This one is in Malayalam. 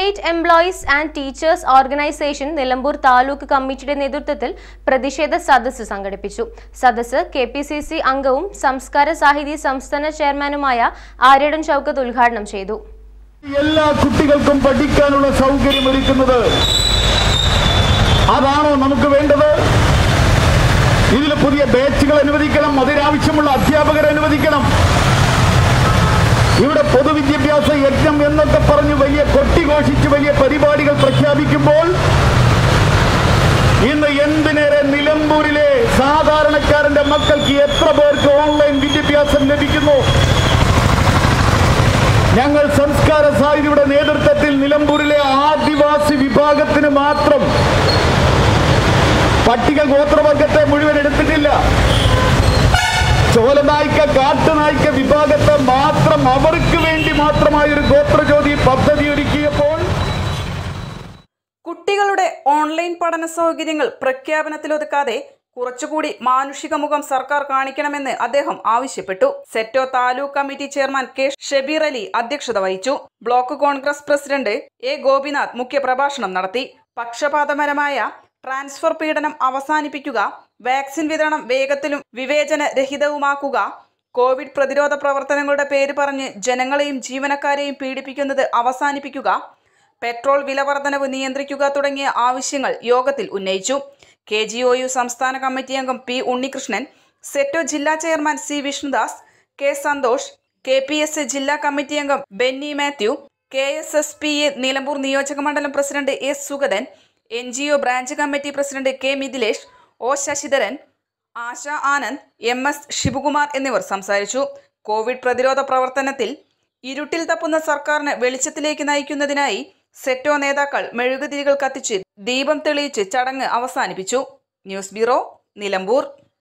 state employees and teachers organisation Nilambur taluk committee നേതൃത്വത്തിൽ പ്രതിഷേധ സദസ്സ് സംഘടിപ്പിച്ചു സദസ്സ് കെ പി സി സി അംഗവും സംസ്കാര സാഹിതി സംസ്ഥാന ചെയർമാനുമായ ആര്യടൻ ചൌക്കത്ത് ഉദ്ഘാടനം ചെയ്തു എല്ലാ കുട്ടികൾക്കും പഠിക്കാനുള്ള സൗകര്യം ഒരുക്കുന്നത് അതാണോ നമുക്ക് വേണ്ടത് ഇതിൽ പുതിയ ബാച്ചുകൾ അനുവദിക്കണം അതിനാവശ്യമുള്ള അധ്യാപകർ അനുവദിക്കണം ഇവിടെ പൊതുവിദ്യാഭ്യാസ യജ്ഞം എന്നൊക്കെ പറഞ്ഞ് വലിയ കൊട്ടിഘോഷിച്ച് വലിയ പരിപാടികൾ പ്രഖ്യാപിക്കുമ്പോൾ ഇന്ന് എന്തിനേറെ നിലമ്പൂരിലെ സാധാരണക്കാരന്റെ മക്കൾക്ക് എത്ര പേർക്ക് ഓൺലൈൻ വിദ്യാഭ്യാസം ലഭിക്കുന്നു ഞങ്ങൾ സംസ്കാര സാഹിതിയുടെ നേതൃത്വത്തിൽ നിലമ്പൂരിലെ ആദിവാസി വിഭാഗത്തിന് മാത്രം പട്ടിക ഗോത്രവർഗത്തെ മുഴുവൻ എടുത്തിട്ടില്ല ചോലനായിക്ക കാട്ടുനായിക്ക വിഭാഗത്തെ മാത്രം അവർക്ക് വേണ്ടി മാത്രമായ ഒരു ഗോത്രജ്യോതി പദ്ധതി ഒരുക്കിയപ്പോൾ കുട്ടികളുടെ ഓൺലൈൻ പഠന സൗകര്യങ്ങൾ പ്രഖ്യാപനത്തിലൊതുക്കാതെ കുറച്ചുകൂടി മാനുഷിക മുഖം സർക്കാർ കാണിക്കണമെന്ന് അദ്ദേഹം ആവശ്യപ്പെട്ടു SETO taluk committee chairman K Shabeer Ali അധ്യക്ഷത വഹിച്ചു block Congress president A Gopinath മുഖ്യപ്രഭാഷണം നടത്തി പക്ഷപാതപരമായ ട്രാൻസ്ഫർ പീഡനം അവസാനിപ്പിക്കുക വാക്സിൻ വിതരണം വേഗത്തിലും വിവേചന രഹിതവുമാക്കുക കോവിഡ് പ്രതിരോധ പ്രവർത്തനങ്ങളുടെ പേര് പറഞ്ഞ് ജനങ്ങളെയും ജീവനക്കാരെയും പീഡിപ്പിക്കുന്നത് അവസാനിപ്പിക്കുക പെട്രോൾ വില വർധനവ് നിയന്ത്രിക്കുക തുടങ്ങിയ ആവശ്യങ്ങൾ യോഗത്തിൽ ഉന്നയിച്ചു കെ ജി ഒ യു സംസ്ഥാന കമ്മിറ്റി അംഗം പി ഉണ്ണികൃഷ്ണൻ സെറ്റോ ജില്ലാ chairman C Vishnudas K Santhosh K P S ജില്ലാ കമ്മിറ്റി അംഗം Benny Mathew K S S P A Nilambur നിയോജക മണ്ഡലം president S Sugathan N G O branch committee president K Mithilesh O Sasidharan Asha Anand M S Sivakumar എന്നിവർ സംസാരിച്ചു കോവിഡ് പ്രതിരോധ പ്രവർത്തനത്തിൽ ഇരുട്ടിൽ തപ്പുന്ന സർക്കാരിനെ വെളിച്ചത്തിലേക്ക് നയിക്കുന്നതിനായി സെറ്റോ നേതാക്കൾ മെഴുകുതിരികൾ കത്തിച്ച് ദീപം തെളിയിച്ച് ചടങ്ങ് അവസാനിപ്പിച്ചു ന്യൂസ് ബ്യൂറോ നിലമ്പൂർ